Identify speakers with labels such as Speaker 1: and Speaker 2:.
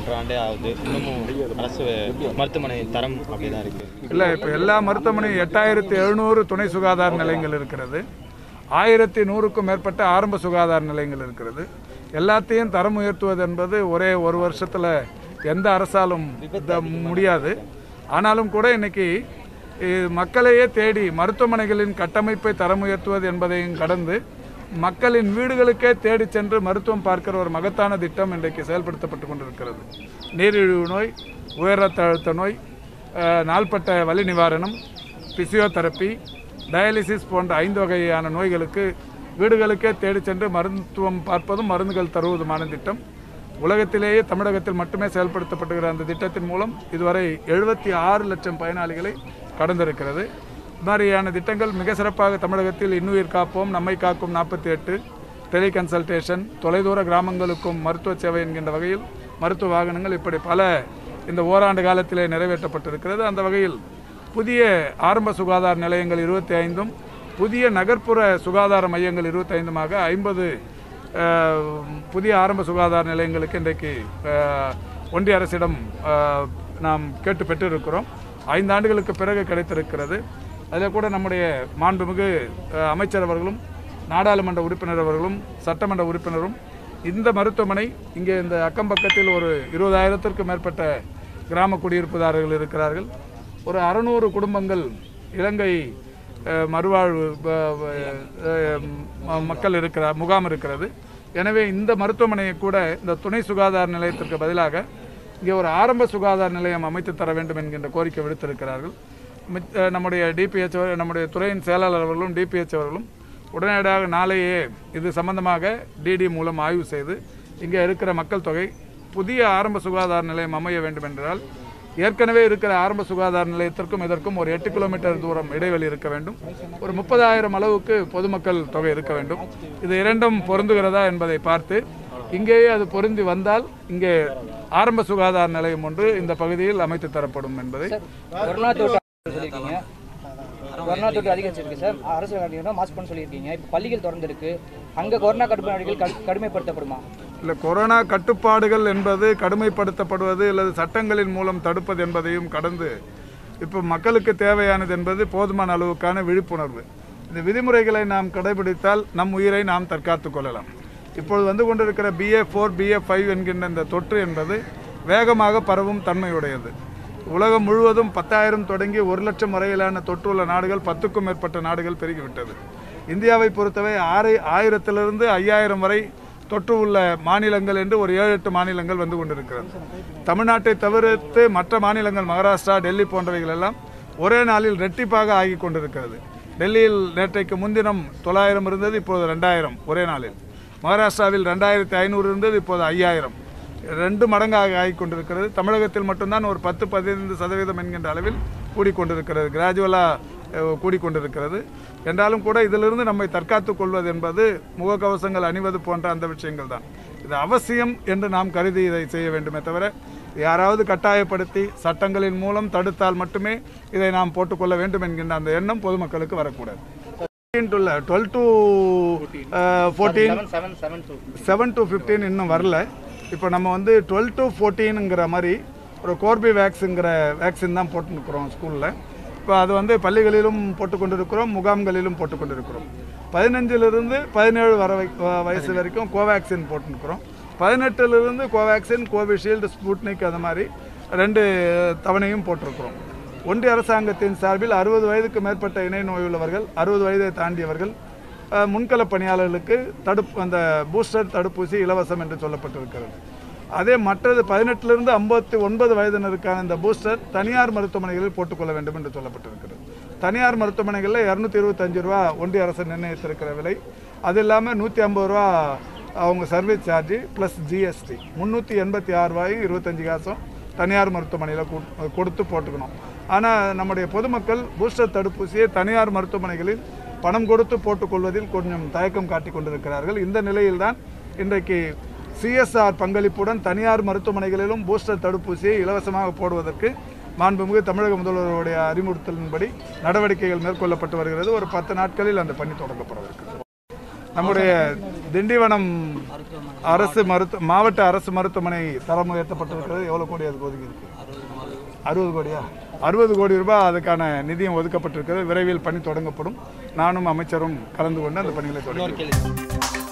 Speaker 1: ஒன்றரை ஆண்டே ஆகுது இன்னமும் அரசு மருத்துவமனை தரம் அப்படி தான் இருக்குது
Speaker 2: இல்லை இப்போ எல்லா மருத்துவமனையும் எட்டாயிரத்தி எழுநூறு துணை சுகாதார நிலையங்கள் இருக்கிறது ஆயிரத்தி நூறுக்கும் மேற்பட்ட ஆரம்ப சுகாதார நிலையங்கள் இருக்கிறது எல்லாத்தையும் தரம் உயர்த்துவது என்பது ஒரே ஒரு வருஷத்தில் எந்த அரசாலும் இத முடியாது ஆனாலும் கூட இன்னைக்கு இ- மக்களையே தேடி மருத்துவமனைகளின் கட்டமைப்பை தரம் உயர்த்துவது என்பதையும் கடந்து மக்களின் வீடுகளுக்கே தேடி சென்று மருத்துவம் பார்க்கிற ஒரு மகத்தான திட்டம் இன்றைக்கு செயல்படுத்தப்பட்டு கொண்டிருக்கிறது நீரிழிவு நோய் உயர் ரத்த அழுத்த நோய் அஹ், நாள்பட்ட வலி நிவாரணம் பிசியோதெரப்பி டயாலிசிஸ் போன்ற ஐந்து வகையான நோய்களுக்கு வீடுகளுக்கே தேடி சென்று மருத்துவம் பார்ப்பதும் மருந்துகள் தருவதுமான திட்டம் உலகத்திலேயே தமிழகத்தில் மட்டுமே செயல்படுத்தப்படுகிற அந்த திட்டத்தின் மூலம் இதுவரை எழுபத்தி ஆறு லட்சம் பயனாளிகளை கடந்திருக்கிறது இது மாதிரியான திட்டங்கள் மிக சிறப்பாக தமிழகத்தில் இன்னுயிர் காப்போம் நம்மை காக்கும் நாற்பத்தி எட்டு டெலி கன்சல்டேஷன் தொலைதூர கிராமங்களுக்கும் மருத்துவ சேவை என்கின்ற வகையில் மருத்துவ வாகனங்கள் இப்படி பல இந்த ஓராண்டு காலத்திலே நிறைவேற்றப்பட்டிருக்கிறது அந்த வகையில் புதிய ஆரம்ப சுகாதார நிலையங்கள் இருபத்தி ஐந்தும் புதிய நகர்ப்புற சுகாதார மையங்கள் இருபத்தைந்துமாக ஐம்பது புதிய ஆரம்ப சுகாதார நிலையங்களுக்கு இன்றைக்கு அஹ், ஒன்றிய அரசிடம் அஹ், நாம் கேட்டு பெற்றிருக்கிறோம் ஐந்து ஆண்டுகளுக்கு பிறகு கிடைத்திருக்கிறது அதில் கூட நம்முடைய மாண்புமிகு அஹ், அமைச்சர் அவர்களும் நாடாளுமன்ற உறுப்பினர் அவர்களும் சட்டமன்ற உறுப்பினரும் இந்த மருத்துவமனை இங்கே இந்த அக்கம் பக்கத்தில் ஒரு இருபதாயிரத்திற்கும் மேற்பட்ட கிராம குடியிருப்புதாரர்கள் இருக்கிறார்கள் ஒரு அறநூறு குடும்பங்கள் இலங்கை அஹ், மறுவாழ்வு ப- ப- அஹ், ம- மக்கள் இருக்கிற முகாம் இருக்கிறது எனவே இந்த மருத்துவமனையை கூட இந்த துணை சுகாதார நிலையத்திற்கு பதிலாக இங்கே ஒரு ஆரம்ப சுகாதார நிலையம் அமைத்து தர வேண்டும் என்கின்ற கோரிக்கை விடுத்திருக்கிறார்கள் மித்- அஹ், நம்முடைய டிபிஹெச் நம்முடைய துறையின் செயலாளர் அவர்களும் டிபிஹெச் அவர்களும் உடனடியாக நாளையே இது சம்பந்தமாக டிடி மூலம் ஆய்வு செய்து இங்கே இருக்கிற மக்கள் தொகை புதிய ஆரம்ப சுகாதார நிலையம் அமைய வேண்டும் என்றால் ஏற்கனவே இருக்கிற ஆரம்ப சுகாதார நிலையத்திற்கும் இதற்கும் ஒரு எட்டு கிலோமீட்டர் தூரம் இடைவெளி இருக்க வேண்டும் ஒரு முப்பதாயிரம் அளவுக்கு பொதுமக்கள் தொகை இருக்க வேண்டும் இது இரண்டும் பொருந்துகிறதா என்பதை பார்த்து இங்கேயே அது பொருந்தி வந்தால் இங்கே ஆரம்ப சுகாதார நிலையம் ஒன்று இந்த பகுதியில் அமைத்து தரப்படும் என்பதை
Speaker 3: கொரோனா தொற்று சொல்லியிருக்கீங்க கொரோனா தொற்று அதிகரிச்சிருக்கு சார் அரசு கண்டிப்பாக மாஸ்க் பண்ண சொல்லியிருக்கீங்க இப்போ பள்ளிகள் திறந்திருக்கு அங்கே கொரோனா கட்டுப்பாடுகள் கடு- கடுமைப்படுத்தப்படுமா
Speaker 2: இல்லை கொரோனா கட்டுப்பாடுகள் என்பது கடுமைப்படுத்தப்படுவது அல்லது சட்டங்களின் மூலம் தடுப்பது என்பதையும் கடந்து இப்போ மக்களுக்கு தேவையானது என்பது போதுமான அளவுக்கான விழிப்புணர்வு இந்த விதிமுறைகளை நாம் கடைபிடித்தால் நம் உயிரை நாம் தற்காத்துக் கொள்ளலாம் இப்பொழுது வந்து கொண்டிருக்கிற பிஏ ஃபோர் பிஏ ஃபைவ் என்கின்ற இந்த தொற்று என்பது வேகமாக பரவும் தன்மையுடையது உலகம் முழுவதும் பத்தாயிரம் தொடங்கி ஒரு லட்சம் வரையிலான தொற்றுள்ள நாடுகள் பத்துக்கும் மேற்பட்ட நாடுகள் பெருகிவிட்டது இந்தியாவை பொறுத்தவரை ஆறு ஆயிரத்திலிருந்து ஐயாயிரம் வரை தொற்று உள்ள மாநிலங்கள் என்று ஒரு ஏழு எட்டு மாநிலங்கள் வந்து கொண்டிருக்கிறது தமிழ்நாட்டை தவிர்த்து மற்ற மாநிலங்கள் மகாராஷ்டிரா டெல்லி போன்றவைகள் எல்லாம் ஒரே நாளில் ரெட்டிப்பாக ஆகி கொண்டிருக்கிறது டெல்லியில் நேற்றைக்கு முன்தினம் தொள்ளாயிரம் இருந்தது இப்போது ரெண்டாயிரம் ஒரே நாளில் மகாராஷ்டிராவில் ரெண்டாயிரத்தி ஐநூறு இருந்தது இப்போது ஐயாயிரம் ரெண்டு மடங்காக ஆகிக் கொண்டிருக்கிறது தமிழகத்தில் மட்டும்தான் ஒரு பத்து பதினைந்து சதவீதம் என்கின்ற அளவில் கூடிக்கொண்டிருக்கிறது கிராஜுவலாக கூடிக்கொண்டிருக்கிறது என்றாலும் கூட இதிலிருந்து நம்மை தற்காத்துக் கொள்வது என்பது முகக்கவசங்கள் அணிவது போன்ற அந்த விஷயங்கள் தான் இது அவசியம் என்று நாம் கருதி இதை செய்ய வேண்டுமே தவிர யாராவது கட்டாயப்படுத்தி சட்டங்களின் மூலம் தடுத்தால் மட்டுமே இதை நாம் போட்டுக்கொள்ள வேண்டும் என்கின்ற அந்த எண்ணம் பொதுமக்களுக்கு வரக்கூடாது twelve to fourteen
Speaker 3: seven seven seven to
Speaker 2: seven to fifteen இன்னும் வரல இப்போ நம்ம வந்து டுவெல் டு ஃபோர்டீனுங்கிற மாதிரி ஒரு கோர்பி வேக்ஸுங்கிற வேக்சின் தான் போட்டுருக்குறோம் ஸ்கூலில் இப்போ அது வந்து பள்ளிகளிலும் போட்டு கொண்டிருக்கிறோம் முகாம்களிலும் போட்டு கொண்டிருக்கிறோம் பதினஞ்சிலிருந்து பதினேழு வர வை- வ- வயசு வரைக்கும் கோவேக்சின் போட்டுருக்குறோம் பதினெட்டுலேருந்து கோவேக்சின் கோவிஷீல்டு ஸ்புட்னிக் அது மாதிரி ரெண்டு தவணையும் போட்டிருக்கிறோம் ஒன்றிய அரசாங்கத்தின் சார்பில் அறுபது வயதுக்கு மேற்பட்ட இணை நோயுள்ளவர்கள் அறுபது வயதை தாண்டியவர்கள் அஹ், முன்கள பணியாளர்களுக்கு தடுப்பு அந்த பூஸ்டர் தடுப்பூசி இலவசம் என்று சொல்லப்பட்டிருக்கிறது அதே மற்றது பதினெட்டிலிருந்து ஐம்பத்தி ஒன்பது வயதினருக்கான இந்த பூஸ்டர் தனியார் மருத்துவமனைகளில் போட்டுக்கொள்ள வேண்டும் என்று சொல்லப்பட்டிருக்கிறது தனியார் மருத்துவமனைகளில் இரநூத்தி இருபத்தஞ்சு ரூபா ஒன்றிய அரசு நிர்ணயித்திருக்கிற விலை அது இல்லாமல் நூற்றி ஐம்பது ரூபா அவங்க சர்வீஸ் சார்ஜ் ப்ளஸ் ஜிஎஸ்டி முந்நூற்றி எண்பத்தி ஆறு ரூபாயும் இருபத்தஞ்சு காசும் தனியார் மருத்துவமனையில் கு- கொடுத்து போட்டுக்கணும் ஆனால் நம்முடைய பொதுமக்கள் பூஸ்டர் தடுப்பூசியை தனியார் மருத்துவமனைகளில் பணம் கொடுத்து போட்டுக்கொள்வதில் கொஞ்சம் தயக்கம் காட்டிக் கொண்டிருக்கிறார்கள் இந்த நிலையில்தான் இன்றைக்கு சிஎஸ்ஆர் பங்களிப்புடன் தனியார் மருத்துவமனைகளிலும் பூஸ்டர் தடுப்பூசியை இலவசமாக போடுவதற்கு மாண்புமிகு தமிழக முதல்வருடைய அறிவுறுத்தலின்படி நடவடிக்கைகள் மேற்கொள்ளப்பட்டு வருகிறது ஒரு பத்து நாட்களில் அந்த பணி தொடங்கப்படவிருக்கிறது நம்முடைய திண்டிவனம் அரசு மருத்துவ மாவட்ட அரசு மருத்துவமனை தரம் உயர்த்தப்பட்டிருக்கிறது எவ்வளோ கோடி அதுக்கு ஒதுக்கி இருக்கு அறுபது கோடியா அறுபது கோடி ரூபாய் அதுக்கான நிதியம் ஒதுக்கப்பட்டிருக்கிறது விரைவில் பணி தொடங்கப்படும் நானும் அமைச்சரும் கலந்து கொண்டு அந்த பணிகளை தொடங்கி
Speaker 1: கேள்வி